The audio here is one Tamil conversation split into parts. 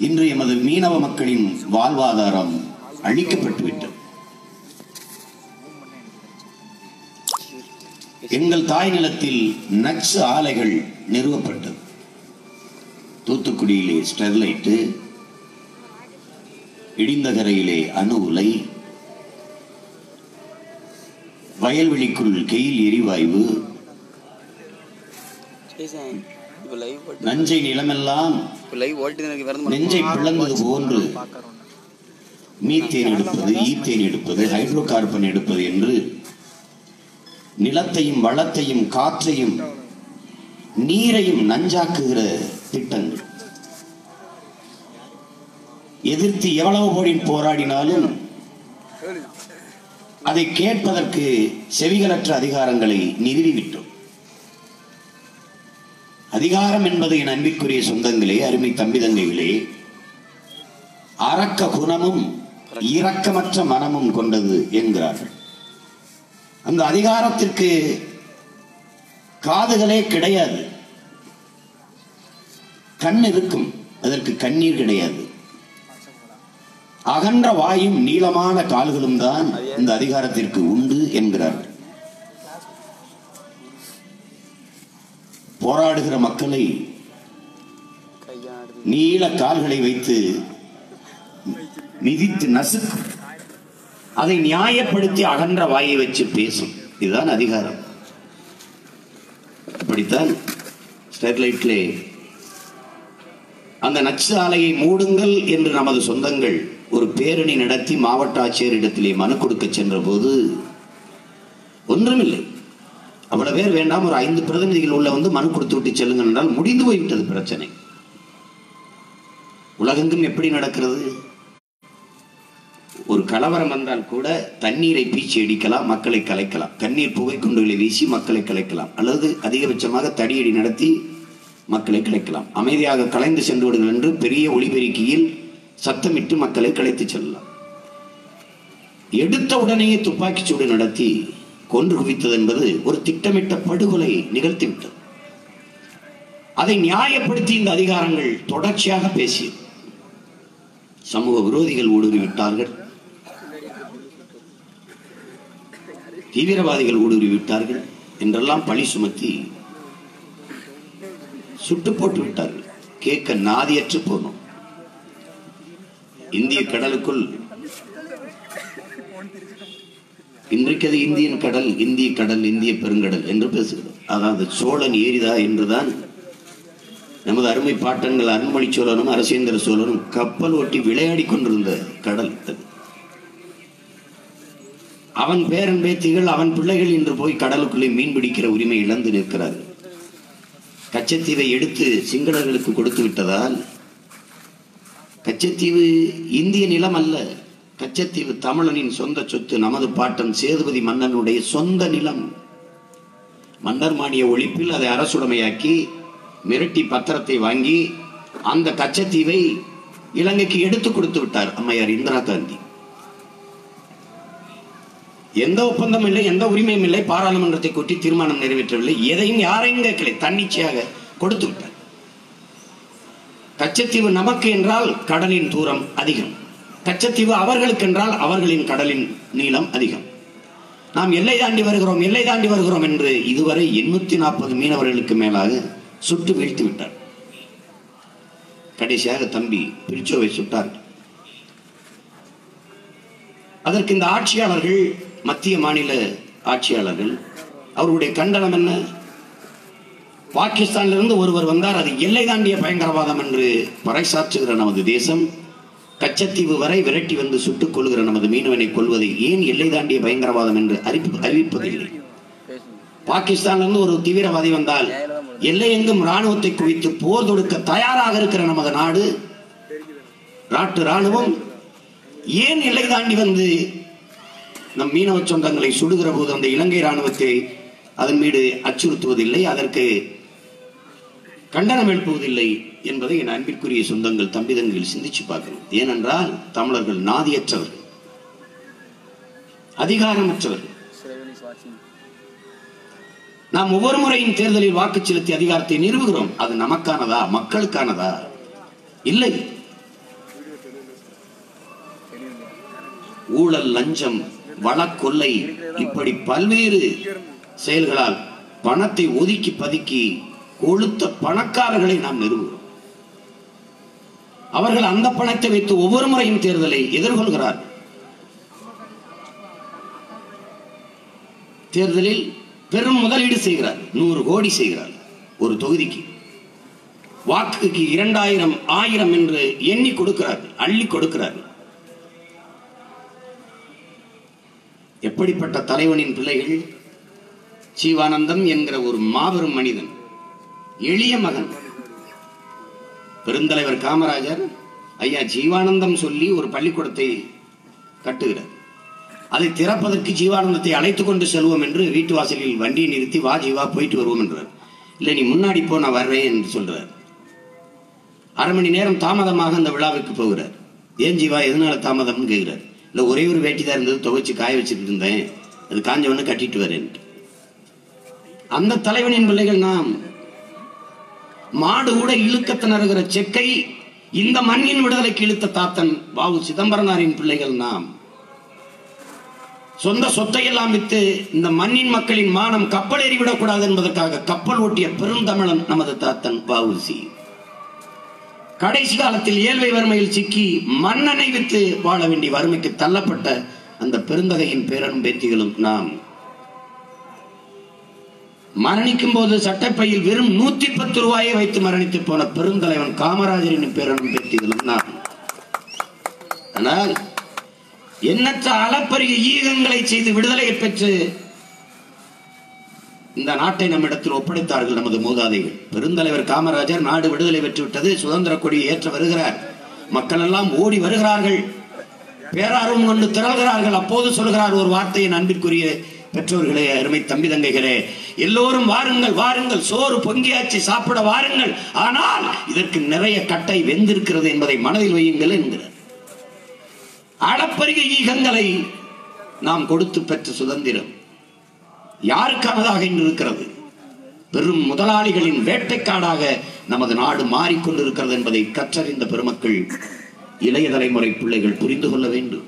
இன்று எமது மீனவ மக்களின் வாழ்வாதாரம் அழிக்கப்பட்டுவிட்டது எங்கள் தாய் நிலத்தில் நச்சு ஆலைகள் நிறுவப்பட்டது தூத்துக்குடியிலே ஸ்டெர்லைட்டு இடிந்தகரையிலே அணு உலை வயல்வெளிக்குள் கெயில் எரிவாயு சேசன் இப்போ லைவ் போட்டு நஞ்சை நிலமெல்லாம் இப்போ லைவ் ஓட்டு எனக்கு பிறந்து நெஞ்சை பிளந்தது போன்று மீத்தேன் எடுப்பது ஈத்தேன் எடுப்பது ஹைட்ரோ கார்பன் எடுப்பது என்று நிலத்தையும் வளத்தையும் காற்றையும் நீரையும் நஞ்சாக்குகிற திட்டங்கள் எதிர்த்து எவ்வளவு கோடி போராடினாலும் அதை கேட்பதற்கு செவிகளற்ற அதிகாரங்களை நிறுவிவிட்டோம் அதிகாரம் என்பது என் அன்பிற்குரிய சொந்தங்களே அருமை தம்பிதங்கைகளே அரக்க குணமும் இரக்கமற்ற மனமும் கொண்டது என்கிறார்கள் அந்த அதிகாரத்திற்கு காதுகளே கிடையாது கண் இருக்கும் அதற்கு கண்ணீர் கிடையாது அகன்ற வாயும் நீளமான கால்களும் தான் இந்த அதிகாரத்திற்கு உண்டு என்கிறார்கள் போராடுகிற மக்களை கையாடுது நீள கால்களை வைத்து மிதித்து நசுக்கும் அதை நியாயப்படுத்தி அகன்ற வாயை வச்சு பேசும் இதுதான் அதிகாரம் அப்படித்தான் ஸ்டெர்லைட்லே அந்த நச்சு ஆலையை மூடுங்கள் என்று நமது சொந்தங்கள் ஒரு பேரணி நடத்தி மாவட்ட ஆட்சியரிடத்திலே மனு கொடுக்க சென்ற போது ஒன்றுமில்லை அவ்வளவு பேர் வேண்டாம் ஒரு ஐந்து பிரதிநிதிகள் உள்ள வந்து மனு கொடுத்து விட்டு செல்லுங்கள் என்றால் முடிந்து போய்விட்டது பிரச்சனை உலகெங்கும் எப்படி நடக்கிறது ஒரு கலவரம் வந்தால் கூட தண்ணீரை பீச்சி அடிக்கலாம் மக்களை கலைக்கலாம் கண்ணீர் புகை குண்டுகளை வீசி மக்களை கலைக்கலாம் அல்லது அதிகபட்சமாக தடியடி நடத்தி மக்களை கலைக்கலாம் அமைதியாக கலைந்து சென்று விடுங்கள் என்று பெரிய ஒளிபெருக்கியில் சத்தமிட்டு மக்களை கலைத்து செல்லலாம் எடுத்த உடனேயே துப்பாக்கிச் சூடு நடத்தி கொன்று குவித்தது என்பது ஒரு திட்டமிட்ட படுகொலை நிகழ்த்திவிட்டது அதை நியாயப்படுத்தி இந்த அதிகாரங்கள் தொடர்ச்சியாக பேசியது சமூக விரோதிகள் ஊடுருவி விட்டார்கள் தீவிரவாதிகள் ஊடுருவி விட்டார்கள் என்றெல்லாம் பழி சுமத்தி சுட்டு போட்டு விட்டார்கள் கேட்க நாதியற்று போனோம் இந்திய கடலுக்குள் இன்றைக்கு அது இந்தியன் கடல் இந்திய கடல் இந்திய பெருங்கடல் என்று பேசுகிறோம் அதாவது சோழன் ஏரிதா என்றுதான் நமது அருமை பாட்டன்கள் அருண்மொழி சோழனும் அரசேந்திர சோழனும் கப்பல் ஓட்டி விளையாடி கொண்டிருந்த கடல் அது அவன் பேரன் பேத்திகள் அவன் பிள்ளைகள் இன்று போய் கடலுக்குள்ளே மீன் பிடிக்கிற உரிமை இழந்து நிற்கிறார்கள் கச்சத்தீவை எடுத்து சிங்களர்களுக்கு கொடுத்து விட்டதால் கச்சத்தீவு இந்திய நிலம் அல்ல கச்சத்தீவு தமிழனின் சொந்த சொத்து நமது பாட்டன் சேதுபதி மன்னனுடைய சொந்த நிலம் மன்னர் மானிய ஒழிப்பில் அதை அரசுடைமையாக்கி மிரட்டி பத்திரத்தை வாங்கி அந்த கச்சத்தீவை இலங்கைக்கு எடுத்து கொடுத்து விட்டார் அம்மையார் இந்திரா காந்தி எந்த ஒப்பந்தம் இல்லை எந்த உரிமையும் இல்லை பாராளுமன்றத்தை கூட்டி தீர்மானம் நிறைவேற்றவில்லை எதையும் யாரையும் கேட்கலை தன்னிச்சையாக கொடுத்து விட்டார் கச்சத்தீவு நமக்கு என்றால் கடலின் தூரம் அதிகம் கச்சத்தீவு அவர்களுக்கு என்றால் அவர்களின் கடலின் நீளம் அதிகம் நாம் எல்லை தாண்டி வருகிறோம் எல்லை தாண்டி வருகிறோம் என்று இதுவரை எண்ணூத்தி நாற்பது மீனவர்களுக்கு மேலாக சுட்டு வீழ்த்து விட்டார் கடைசியாக தம்பி பிரிச்சோவை சுட்டார் அதற்கு இந்த ஆட்சியாளர்கள் மத்திய மாநில ஆட்சியாளர்கள் அவருடைய கண்டனம் என்ன பாகிஸ்தானிலிருந்து ஒருவர் வந்தார் அது எல்லை தாண்டிய பயங்கரவாதம் என்று பறைசாற்றுகிற நமது தேசம் கச்சத்தீவு வரை விரட்டி வந்து சுட்டுக் கொள்கிற நமது மீனவனை கொள்வதை ஏன் எல்லை தாண்டிய பயங்கரவாதம் என்று அறிவிப்பு அறிவிப்பதில்லை பேசுங்க பாகிஸ்தானிலிருந்து ஒரு தீவிரவாதி வந்தால் எல்லை எங்கும் ராணுவத்தை குவித்து போர் தொடுக்க தயாராக இருக்கிற நமது நாடு நாட்டு ராணுவம் ஏன் எல்லை தாண்டி வந்து நம் மீனவ சொந்தங்களை சுடுகிற போது அந்த இலங்கை ராணுவத்தை அதன் மீது அச்சுறுத்துவதில்லை அதற்கு கண்டனம் எழுப்புவதில்லை என்பதை என் அன்பிற்குரிய சொந்தங்கள் தம்பிதங்கள் சிந்திச்சு பார்க்கணும் ஏனென்றால் தமிழர்கள் நாதியற்றவர்கள் அதிகாரமற்றவர்கள் சிறைவெளி வாட்சிங் நாம் ஒவ்வொரு முறையும் தேர்தலில் வாக்கு செலுத்தி அதிகாரத்தை நிறுவுகிறோம் அது நமக்கானதா மக்களுக்கானதா இல்லை ஊழல் லஞ்சம் வழக்கொல்லை இப்படி பல்வேறு செயல்களால் பணத்தை ஒதுக்கி பதுக்கி கொழுத்த பணக்காரர்களை நாம் நிறுவுகிறோம் அவர்கள் அந்த பணத்தை வைத்து ஒவ்வொரு முறையும் தேர்தலை எதிர்கொள்கிறார்கள் தேர்தலில் பெரும் முதலீடு செய்கிறார் நூறு கோடி செய்கிறார் ஒரு தொகுதிக்கு வாக்குக்கு இரண்டாயிரம் ஆயிரம் என்று எண்ணி கொடுக்கிறார்கள் அள்ளி கொடுக்கிறார்கள் எப்படிப்பட்ட தலைவனின் பிள்ளைகள் ஜீவானந்தம் என்கிற ஒரு மாபெரும் மனிதன் எளிய மகன் பெருந்தலைவர் காமராஜர் ஐயா ஜீவானந்தம் சொல்லி ஒரு பள்ளிக்கூடத்தை கட்டுகிறார் அதை திறப்பதற்கு ஜீவானந்தத்தை அழைத்துக் கொண்டு செல்வோம் என்று வீட்டு வாசலில் வண்டியை நிறுத்தி வா ஜீவா போயிட்டு வருவோம் என்றார் இல்லை நீ முன்னாடி போ நான் வர்றேன் என்று சொல்றார் அரை மணி நேரம் தாமதமாக அந்த விழாவுக்கு போகிறார் ஏன் ஜீவா எதனால தாமதம்னு கேட்கிறார் இல்ல ஒரே ஒரு வேட்டி தான் இருந்தது துவைச்சு காய வச்சுட்டு இருந்தேன் அது காஞ்சவொன்னு கட்டிட்டு வரேன் அந்த தலைவனின் பிள்ளைகள் நாம் மாடு கூட இழுக்க திணறுகிற செக்கை இந்த மண்ணின் விடுதலைக்கு இழுத்த தாத்தன் பாபு சிதம்பரனாரின் பிள்ளைகள் நாம் சொந்த சொத்தையெல்லாம் வித்து இந்த மண்ணின் மக்களின் மானம் கப்பல் எறிவிடக்கூடாது என்பதற்காக கப்பல் ஓட்டிய பெருந்தமிழன் நமது தாத்தன் பாவுசி கடைசி காலத்தில் ஏழ்மை வறுமையில் சிக்கி மன்னனை வித்து வாழ வேண்டிய வறுமைக்கு தள்ளப்பட்ட அந்த பெருந்தகையின் பேரனும் பேத்திகளும் நாம் மரணிக்கும் போது சட்டப்பையில் வெறும் நூத்தி பத்து ரூபாயை வைத்து மரணித்து போன பெருந்தலைவன் காமராஜரின் பேரனும் பேத்திகளும் நாம் ஆனால் எண்ணற்ற அளப்பரிய ஈகங்களை செய்து விடுதலையை பெற்று இந்த நாட்டை நம்மிடத்தில் ஒப்படைத்தார்கள் நமது மூதாதைகள் பெருந்தலைவர் காமராஜர் நாடு விடுதலை பெற்றுவிட்டது சுதந்திர கொடியை ஏற்ற வருகிறார் மக்கள் எல்லாம் ஓடி வருகிறார்கள் பேரார்வம் கொண்டு திரள்கிறார்கள் அப்போது சொல்கிறார் ஒரு வார்த்தையின் அன்பிற்குரிய பெற்றோர்களே அருமை தம்பி தங்கைகளே எல்லோரும் வாருங்கள் வாருங்கள் சோறு பொங்கியாச்சு சாப்பிட வாருங்கள் ஆனால் இதற்கு நிறைய கட்டை வெந்திருக்கிறது என்பதை மனதில் வையுங்கள் என்கிறார் அளப்பரிய ஈகங்களை நாம் கொடுத்து பெற்ற சுதந்திரம் யாருக்கானதாக இன்று இருக்கிறது பெரும் முதலாளிகளின் வேட்டைக்காடாக நமது நாடு மாறிக்கொண்டிருக்கிறது என்பதை கற்றறிந்த பெருமக்கள் இளைய தலைமுறை பிள்ளைகள் புரிந்து கொள்ள வேண்டும்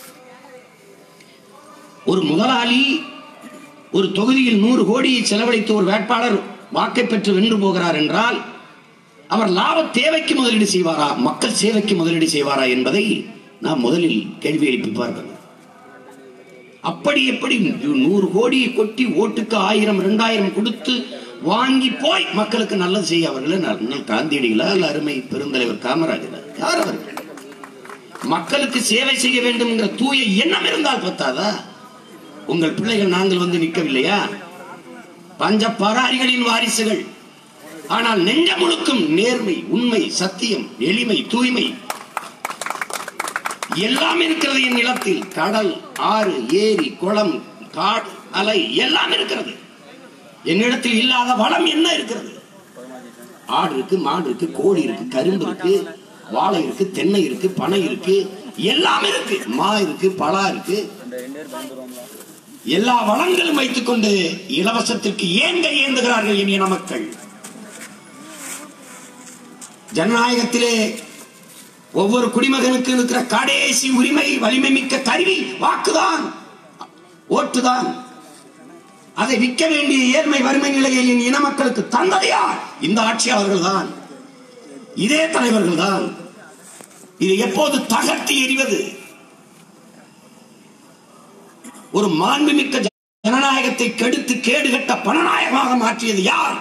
ஒரு முதலாளி ஒரு தொகுதியில் நூறு கோடியை செலவழித்து ஒரு வேட்பாளர் வாக்கை பெற்று வென்று போகிறார் என்றால் அவர் லாப தேவைக்கு முதலீடு செய்வாரா மக்கள் சேவைக்கு முதலீடு செய்வாரா என்பதை நாம் முதலில் கேள்வி எழுப்பி பார்க்கணும் அப்படி எப்படி நூறு கோடியை கொட்டி ஓட்டுக்கு ஆயிரம் இரண்டாயிரம் கொடுத்து வாங்கி போய் மக்களுக்கு நல்லது செய்ய அவர்கள நல்ல காந்தியடிகளா அல்ல அருமை பெருந்தலைவர் காமராஜரா யார் அவர்கள் மக்களுக்கு சேவை செய்ய வேண்டும் என்கிற தூய எண்ணம் இருந்தால் பத்தாதா உங்கள் பிள்ளைகள் நாங்கள் வந்து நிற்கவில்லையா பஞ்ச பராரிகளின் வாரிசுகள் ஆனால் நெஞ்ச முழுக்கும் நேர்மை உண்மை சத்தியம் எளிமை தூய்மை எல்லாம் இருக்கிறது என் நிலத்தில் கடல் ஆறு ஏரி குளம் காடு அலை எல்லாம் இருக்கிறது என்னிடத்தில் இல்லாத வளம் என்ன இருக்கிறது ஆடு இருக்கு மாடு இருக்கு கோழி இருக்கு கரும்பு இருக்கு வாழை இருக்கு தென்னை இருக்கு பனை இருக்கு எல்லாம் இருக்கு மா இருக்கு பலா இருக்கு இந்த ரெண்டு பேர் வந்துருவோம்ல எல்லா வளங்களும் வைத்துக்கொண்டு இலவசத்திற்கு ஏன் கையேந்துகிறார்கள் இனிய மக்கள் ஜனநாயகத்திலே ஒவ்வொரு குடிமகனுக்கு இருக்கிற கடைசி உரிமை வலிமை மிக்க கருவி வாக்குதான் ஓட்டுதான் அதை விற்க வேண்டிய ஏழ்மை வறுமை நிலையில் என் இன மக்களுக்கு தந்தது யார் இந்த ஆட்சியாளர்கள் தான் இதே தலைவர்கள் தான் இதை எப்போது தகர்த்தி எறிவது ஒரு மாண்புமிக்க ஜ- ஜனநாயகத்தை கெடுத்து கேடுகட்ட பணநாயகமாக மாற்றியது யார்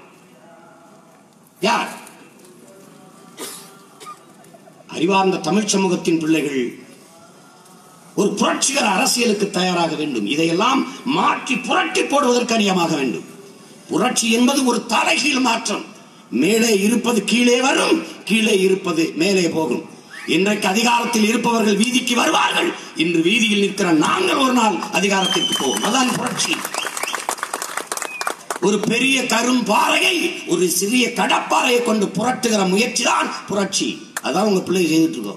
யார் அறிவார்ந்த தமிழ் சமூகத்தின் பிள்ளைகள் ஒரு புரட்சிகர அரசியலுக்கு தயாராக வேண்டும் இதையெல்லாம் மாற்றி புரட்டி போடுவதற்கு அணியமாக வேண்டும் புரட்சி என்பது ஒரு தலைகீழ் மாற்றம் மேலே இருப்பது கீழே வரும் கீழே இருப்பது மேலே போகும் இன்றைக்கு அதிகாரத்தில் இருப்பவர்கள் வீதிக்கு வருவார்கள் இன்று வீதியில் நிற்கிற நாங்கள் ஒரு நாள் அதிகாரத்திற்கு போவோம் அதான் புரட்சி ஒரு பெரிய கரும் பாறையை ஒரு சிறிய கடப்பாறையை கொண்டு புரட்டுகிற முயற்சி தான் புரட்சி அதான் உங்க பிள்ளை செய்துட்டு இருக்கோம்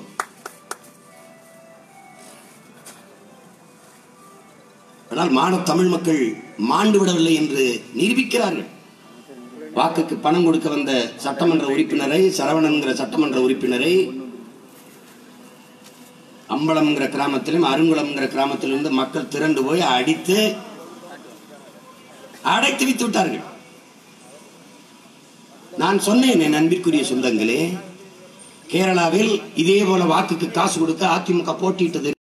ஆனால் மாணவ தமிழ் மக்கள் மாண்டு விடவில்லை என்று நிரூபிக்கிறார்கள் வாக்குக்கு பணம் கொடுக்க வந்த சட்டமன்ற உறுப்பினரை சரவணன்கிற சட்டமன்ற உறுப்பினரை அம்பலம்ங்கிற கிராமத்திலும் அருங்குளம்ங்கிற கிராமத்திலிருந்து மக்கள் திரண்டு போய் அடித்து அடைத்து வைத்து விட்டார்கள் நான் சொன்னேன் என் அன்பிற்குரிய சொந்தங்களே கேரளாவில் இதே போல வாக்குக்கு காசு கொடுக்க அதிமுக போட்டியிட்டது